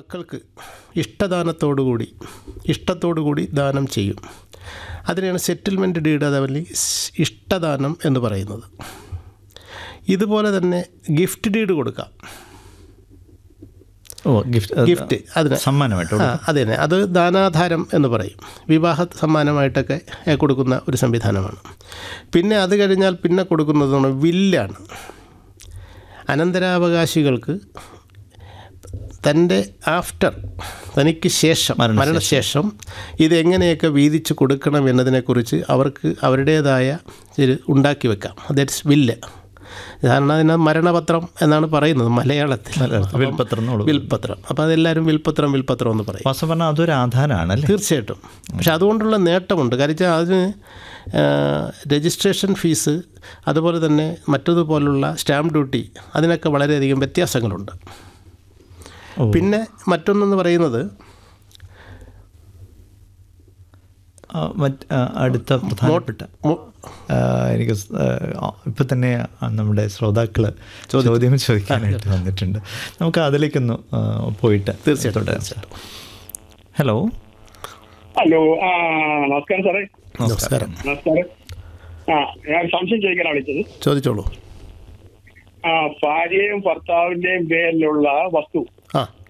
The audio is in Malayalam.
മക്കൾക്ക് ഇഷ്ടദാനത്തോടുകൂടി ഇഷ്ടത്തോടുകൂടി ദാനം ചെയ്യും അതിനെയാണ് സെറ്റിൽമെൻറ്റ് ഡീഡ് അതേപോലെ ഇഷ്ടദാനം എന്ന് പറയുന്നത് ഇതുപോലെ തന്നെ ഗിഫ്റ്റ് ഡീഡ് കൊടുക്കാം ഓ ഗിഫ്റ്റ് ഗിഫ്റ്റ് അതിന് സമ്മാനമായിട്ട് ആ അത് തന്നെ അത് ദാനാധാരം എന്ന് പറയും വിവാഹ സമ്മാനമായിട്ടൊക്കെ ഏ, കൊടുക്കുന്ന ഒരു സംവിധാനമാണ് പിന്നെ അത് കഴിഞ്ഞാൽ പിന്നെ കൊടുക്കുന്നത് എന്ന് പറഞ്ഞാൽ വില്ലാണ് അനന്തരാവകാശികൾക്ക് തൻ്റെ ആഫ്റ്റർ തനിക്ക് ശേഷം മരണശേഷം ഇതെങ്ങനെയൊക്കെ വീതിച്ച് കൊടുക്കണം എന്നതിനെക്കുറിച്ച് അവർക്ക് അവരുടേതായ ഒരു ഉണ്ടാക്കി വെക്കാം ദാറ്റ്സ് വില്ല് സാധാരണ അതിന് മരണപത്രം എന്നാണ് പറയുന്നത് മലയാളത്തിൽ അപ്പം വിൽപ്പത്രം എന്നുള്ളത്. വിൽപ്പത്രം അപ്പോൾ അതെല്ലാവരും വിൽപ്പത്രം വിൽപ്പത്രം എന്ന് പറയും വാസ്തവം പറഞ്ഞാൽ അതൊരു ആധാരമാണ് അല്ലേ തീർച്ചയായിട്ടും പക്ഷെ അതുകൊണ്ടുള്ള നേട്ടമുണ്ട് കാര്യം വെച്ചാൽ അതിന് ആ, രജിസ്ട്രേഷൻ ഫീസ് അതുപോലെ തന്നെ മറ്റതുപോലുള്ള സ്റ്റാമ്പ് ഡ്യൂട്ടി അതിനൊക്കെ വളരെയധികം വ്യത്യാസങ്ങളുണ്ട് ഓ. പിന്നെ മറ്റൊന്നെന്ന് പറയുന്നത് ആ, മറ്റ് ആ, അടുത്ത പ്രധാനപ്പെട്ട മു- ആ, എനിക്ക് സ്- ആ, ഇപ്പം തന്നെ ആ, നമ്മുടെ ശ്രോതാക്കൾ ചോദ്യം ചോദിക്കാനായിട്ട് വന്നിട്ടുണ്ട് നമുക്ക് അതിലേക്കൊന്ന് ആ, പോയിട്ട് തീർച്ചയായിട്ടും തുടരാം. തീർച്ചയായിട്ടും ഹലോ ഹലോ ആ നമസ്കാരം സാറേ നമസ്കാരം നമസ്കാരം ആ ഞാൻ സംശയം ചോദിക്കാനാണ് വിളിച്ചത് ചോദിച്ചോളൂ ആ ഭാര്യയും ഭർത്താവിന്റെയും പേരിലുള്ള വസ്തു ആ